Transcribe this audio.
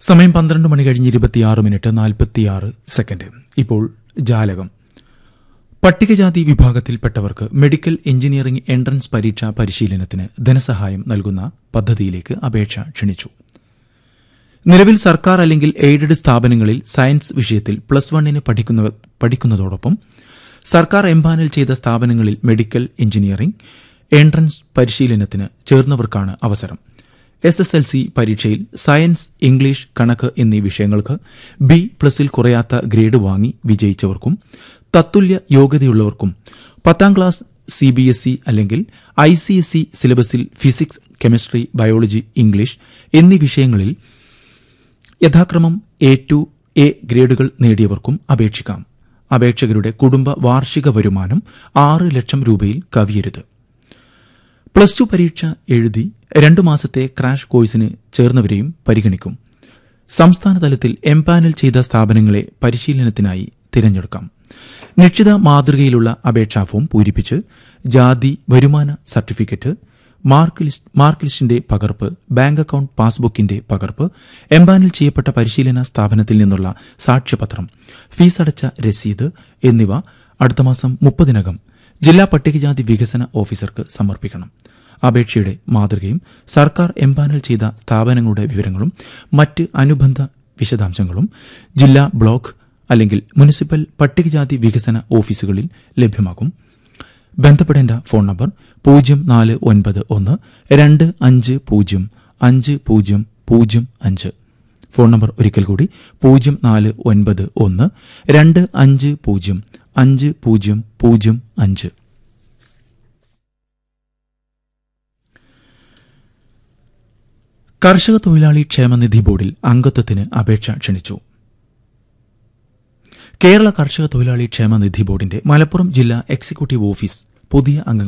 സമയം പന്ത്രണ്ട് മണി കഴിഞ്ഞ് ഇരുപത്തിയാറ് മിനിറ്റ് നാൽപ്പത്തിയാറ് സെക്കൻഡ് ഇപ്പോൾ ജാലകം പട്ടികജാതി വിഭാഗത്തിൽപ്പെട്ടവർക്ക് മെഡിക്കൽ എഞ്ചിനീയറിംഗ് എൻട്രൻസ് പരീക്ഷാ പരിശീലനത്തിന് ധനസഹായം നൽകുന്ന പദ്ധതിയിലേക്ക് അപേക്ഷ ക്ഷണിച്ചു നിലവിൽ സർക്കാർ അല്ലെങ്കിൽ എയ്ഡഡ് സ്ഥാപനങ്ങളിൽ സയൻസ് വിഷയത്തിൽ പ്ലസ് വണ്ണിന് പഠിക്കുന്ന പഠിക്കുന്നതോടൊപ്പം സർക്കാർ എംപാനൽ ചെയ്ത സ്ഥാപനങ്ങളിൽ മെഡിക്കൽ എഞ്ചിനീയറിംഗ് എൻട്രൻസ് പരിശീലനത്തിന് ചേർന്നവർക്കാണ് അവസരം എസ് എസ് എൽ സി പരീക്ഷയിൽ സയൻസ് ഇംഗ്ലീഷ് കണക്ക് എന്നീ വിഷയങ്ങൾക്ക് ബി പ്ലസിൽ കുറയാത്ത ഗ്രേഡ് വാങ്ങി വിജയിച്ചവർക്കും തത്തുല്യ യോഗ്യതയുള്ളവർക്കും പത്താം class C B S E അല്ലെങ്കിൽ ഐ സി എസ് ഇ സിലബസിൽ ഫിസിക്സ് കെമിസ്ട്രി ബയോളജി ഇംഗ്ലീഷ് എന്നീ വിഷയങ്ങളിൽ യഥാക്രമം എ ടു എ ഗ്രേഡുകൾ നേടിയവർക്കും അപേക്ഷിക്കാം അപേക്ഷകരുടെ കുടുംബ വാർഷിക വരുമാനം ആറ് ലക്ഷം രൂപയിൽ കവിയരുത് പ്ലസ് ടു പരീക്ഷ എഴുതി രണ്ടു മാസത്തെ ക്രാഷ് കോഴ്സിന് ചേർന്നവരെയും പരിഗണിക്കും സംസ്ഥാന തലത്തിൽ എംപാനൽ ചെയ്ത സ്ഥാപനങ്ങളെ പരിശീലനത്തിനായി തിരഞ്ഞെടുക്കാം നിശ്ചിത മാതൃകയിലുള്ള അപേക്ഷാ ഫോം പൂരിപ്പിച്ച് ജാതി വരുമാന സർട്ടിഫിക്കറ്റ് മാർക്ക് ലിസ്റ്റ് മാർക്ക് ലിസ്റ്റിന്റെ പകർപ്പ് ബാങ്ക് അക്കൌണ്ട് പാസ്ബുക്കിന്റെ പകർപ്പ് എംപാനൽ ചെയ്യപ്പെട്ട പരിശീലന സ്ഥാപനത്തിൽ നിന്നുള്ള സാക്ഷ്യപത്രം ഫീസ് അടച്ച രസീത് എന്നിവ അടുത്ത മാസം മുപ്പതിനകം ജില്ലാ പട്ടികജാതി വികസന ഓഫീസർക്ക് സമർപ്പിക്കണം അപേക്ഷയുടെ മാതൃകയും സർക്കാർ എംപാനൽ ചെയ്ത സ്ഥാപനങ്ങളുടെ വിവരങ്ങളും മറ്റ് അനുബന്ധ വിശദാംശങ്ങളും ജില്ലാ ബ്ലോക്ക് അല്ലെങ്കിൽ മുനിസിപ്പൽ പട്ടികജാതി വികസന ഓഫീസുകളിൽ ലഭ്യമാകും ബന്ധപ്പെടേണ്ട ഫോൺ നമ്പർ പൂജ്യം നാല് ഒൻപത് ഒന്ന് രണ്ട് അഞ്ച് പൂജ്യം അഞ്ച് പൂജ്യം പൂജ്യം അഞ്ച് ഫോൺ നമ്പർ ഒരിക്കൽ കൂടി പൂജ്യം നാല് ഒൻപത് ഒന്ന് രണ്ട് അഞ്ച് പൂജ്യം അഞ്ച് പൂജ്യം പൂജ്യം അഞ്ച് കർഷക തൊഴിലാളി ക്ഷേമനിധി ബോർഡിൽ അംഗത്വത്തിന് അപേക്ഷ ക്ഷണിച്ചു കേരള കർഷക തൊഴിലാളി ക്ഷേമനിധി ബോർഡിന്റെ മലപ്പുറം ജില്ലാ എക്സിക്യൂട്ടീവ് ഓഫീസ് പുതിയ അംഗങ്ങൾ